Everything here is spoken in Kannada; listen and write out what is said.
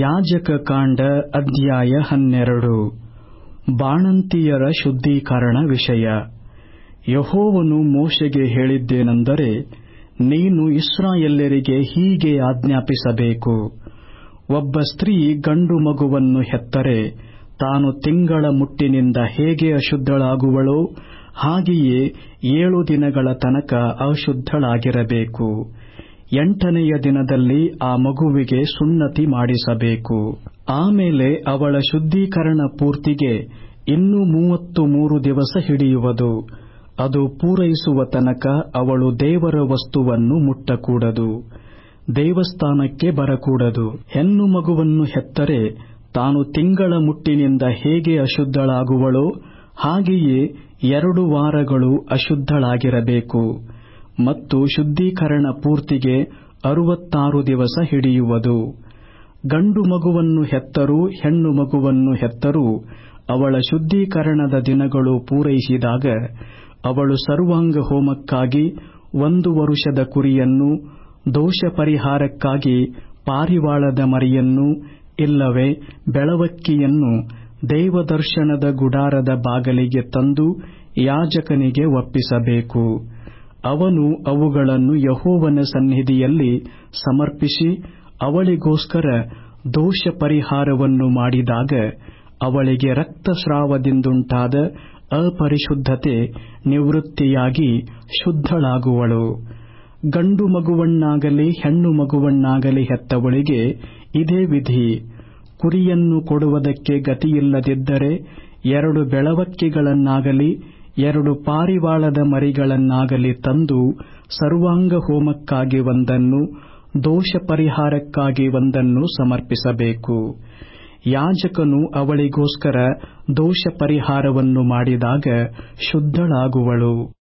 ಯಾಜಕ ಕಾಂಡ ಅಧ್ಯಾಯ ಹನ್ನೆರಡು ಬಾಣಂತಿಯರ ಶುದ್ಧೀಕರಣ ವಿಷಯ ಯೆಹೋವನು ಮೋಶೆಗೆ ಹೇಳಿದ್ದೇನೆಂದರೆ ನೀನು ಇಸ್ರಾಯೇಲ್ಯರಿಗೆ ಹೀಗೆ ಆಜ್ಞಾಪಿಸಬೇಕು ಒಬ್ಬ ಸ್ತ್ರೀ ಗಂಡು ಮಗುವನ್ನು ಹೆತ್ತರೆ ತಾನು ತಿಂಗಳ ಮುಟ್ಟಿನಿಂದ ಹೇಗೆ ಅಶುದ್ಧಳಾಗುವಳೋ ಹಾಗೆಯೇ ಏಳು ದಿನಗಳ ತನಕ ಅಶುದ್ಧಳಾಗಿರಬೇಕು ಎಂಟನೆಯ ದಿನದಲ್ಲಿ ಆ ಮಗುವಿಗೆ ಸುನ್ನತಿ ಮಾಡಿಸಬೇಕು ಆಮೇಲೆ ಅವಳ ಶುದ್ಧೀಕರಣ ಪೂರ್ತಿಗೆ ಇನ್ನೂ ಮೂವತ್ತು ಮೂರು ದಿವಸ ಹಿಡಿಯುವುದು ಅದು ಪೂರೈಸುವ ತನಕ ಅವಳು ದೇವರ ವಸ್ತುವನ್ನು ಮುಟ್ಟಕೂಡದು ದೇವಸ್ಥಾನಕ್ಕೆ ಬರಕೂಡದು ಹೆಣ್ಣು ಮಗುವನ್ನು ಹೆತ್ತರೆ ತಾನು ತಿಂಗಳ ಮುಟ್ಟಿನಿಂದ ಹೇಗೆ ಅಶುದ್ಧಳಾಗುವಳೋ ಹಾಗೆಯೇ ಎರಡು ವಾರಗಳು ಅಶುದ್ಧಳಾಗಿರಬೇಕು ಮತ್ತು ಶುದ್ಧೀಕರಣ ಪೂರ್ತಿಗೆ ಅರುವತ್ತಾರು ದಿವಸ ಹಿಡಿಯುವುದು ಗಂಡು ಮಗುವನ್ನು ಹೆತ್ತರೂ ಹೆಣ್ಣು ಮಗುವನ್ನು ಹೆತ್ತರೂ ಅವಳ ಶುದ್ಧೀಕರಣದ ದಿನಗಳು ಪೂರೈಸಿದಾಗ ಅವಳು ಸರ್ವಾಂಗ ಹೋಮಕ್ಕಾಗಿ ಒಂದು ವರುಷದ ಕುರಿಯನ್ನು ದೋಷ ಪರಿಹಾರಕ್ಕಾಗಿ ಪಾರಿವಾಳದ ಮರಿಯನ್ನು ಇಲ್ಲವೇ ಬೆಳವಕ್ಕಿಯನ್ನು ದೇವದರ್ಶನದ ಗುಡಾರದ ಬಾಗಲಿಗೆ ತಂದು ಯಾಜಕನಿಗೆ ಒಪ್ಪಿಸಬೇಕು ಅವನು ಅವುಗಳನ್ನು ಯಹೋವನ ಸನ್ನಿಧಿಯಲ್ಲಿ ಸಮರ್ಪಿಸಿ ಅವಳಿಗೋಸ್ಕರ ದೋಷ ಪರಿಹಾರವನ್ನು ಮಾಡಿದಾಗ ಅವಳಿಗೆ ರಕ್ತಸ್ರಾವದಿಂದುಂಟಾದ ಅಪರಿಶುದ್ಧತೆ ನಿವೃತ್ತಿಯಾಗಿ ಶುದ್ಧಳಾಗುವಳು ಗಂಡು ಮಗುವನ್ನಾಗಲಿ ಹೆಣ್ಣು ಮಗುವನ್ನಾಗಲಿ ಹೆತ್ತವಳಿಗೆ ಇದೇ ವಿಧಿ ಕುರಿಯನ್ನು ಕೊಡುವುದಕ್ಕೆ ಗತಿಯಿಲ್ಲದಿದ್ದರೆ ಎರಡು ಬೆಳವಕ್ಕಿಗಳನ್ನಾಗಲಿ ಎರಡು ಪಾರಿವಾಳದ ಮರಿಗಳನ್ನಾಗಲಿ ತಂದು ಸರ್ವಾಂಗ ಹೋಮಕ್ಕಾಗಿ ಒಂದನ್ನು ದೋಷ ಪರಿಹಾರಕ್ಕಾಗಿ ಒಂದನ್ನು ಸಮರ್ಪಿಸಬೇಕು ಯಾಜಕನು ಅವಳಿಗೋಸ್ಕರ ದೋಷ ಪರಿಹಾರವನ್ನು ಮಾಡಿದಾಗ ಶುದ್ಧಳಾಗುವಳು